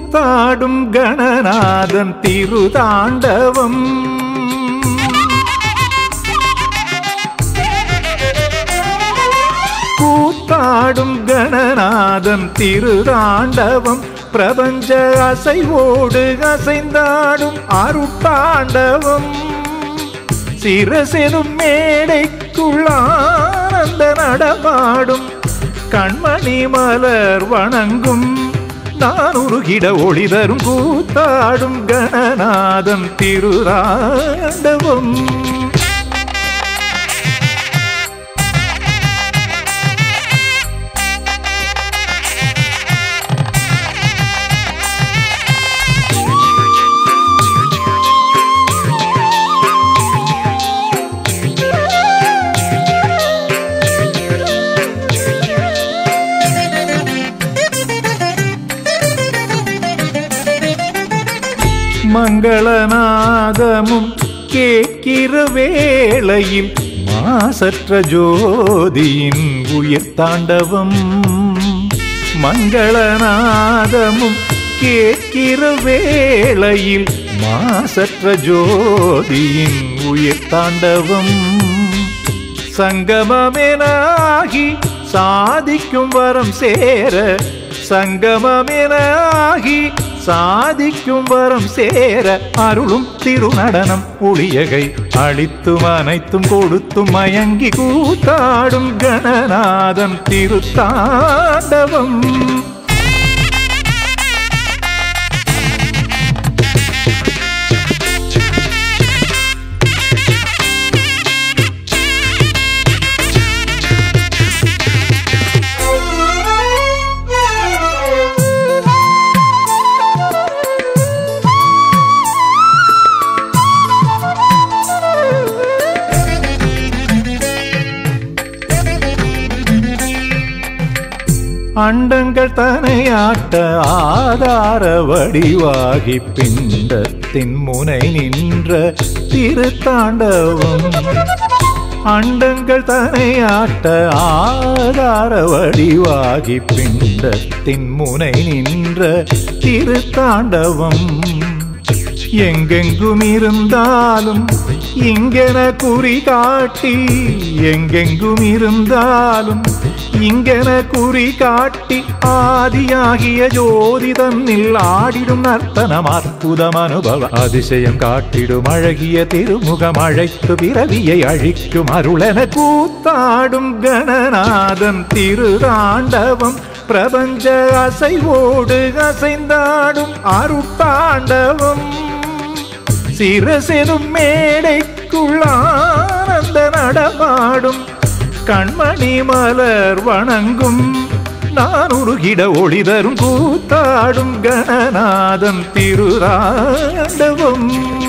கூத்தாடும் கணநாதன் திருதாண்டவம் கூத்தாடும் கணநாதன் திருதாண்டவம் பிரபஞ்ச அசைவோடு அசைந்தாடும் அருட்டாண்டவம் சிரசெனும் மேடைக்குள்ளானந்த நடமாடும் கண்மணி மலர் வணங்கும் நான் உருகிட ஒளி தரும் கூத்தாடும் கணநாதம் திருராண்டவம் மங்களநாதமும் கேட்கிற வேளையில் மாசற்ற ஜோதியின் உயிர் தாண்டவம் மங்களநாதமும் கேட்கிற வேளையில் மாசற்ற ஜோதியின் உயிர் தாண்டவம் சங்கமமெனாகி சாதிக்கும் வரம் சேர சங்கமமெனாகி சாதிக்கும் வரம் சேர அருளும் திருநடனம் ஒளியகை அளித்தும் அனைத்தும் கொடுத்தும் மயங்கி கூத்தாடும் கணநாதம் திருத்தாண்டவம் அண்டங்கள் தனையாட்ட ஆதார வடிவாகி பிண்டத்தின் முனை நின்ற திருத்தாண்டவம் அண்டங்கள் தனையாட்ட ஆதார வடிவாகி பிண்டத்தின் முனை நின்ற திருத்தாண்டவம் எங்கெங்கும் இருந்தாலும் இங்கென குறி காட்டி எங்கெங்கும் இருந்தாலும் இங்கென குறி காட்டி ஆதியாகிய ஜோதி தன்னில் ஆடிடும் நர்த்தனம் அற்புதம் அனுபவ அதிசயம் காட்டிடும் அழகிய திருமுகம் அழைத்து பிறவியை அழிக்கும் அருளென கூத்தாடும் கணநாதன் திருதாண்டவம் பிரபஞ்ச அசைவோடு அசைந்தாடும் அருட்டாண்டவம் சிரசெனும் மேடைக்குள்ளானந்த நடமாடும் கண்மணி மலர் வணங்கும் நான் உருகிட ஒளி தரும் கூத்தாடும் கணநாதம் திருராண்டவம்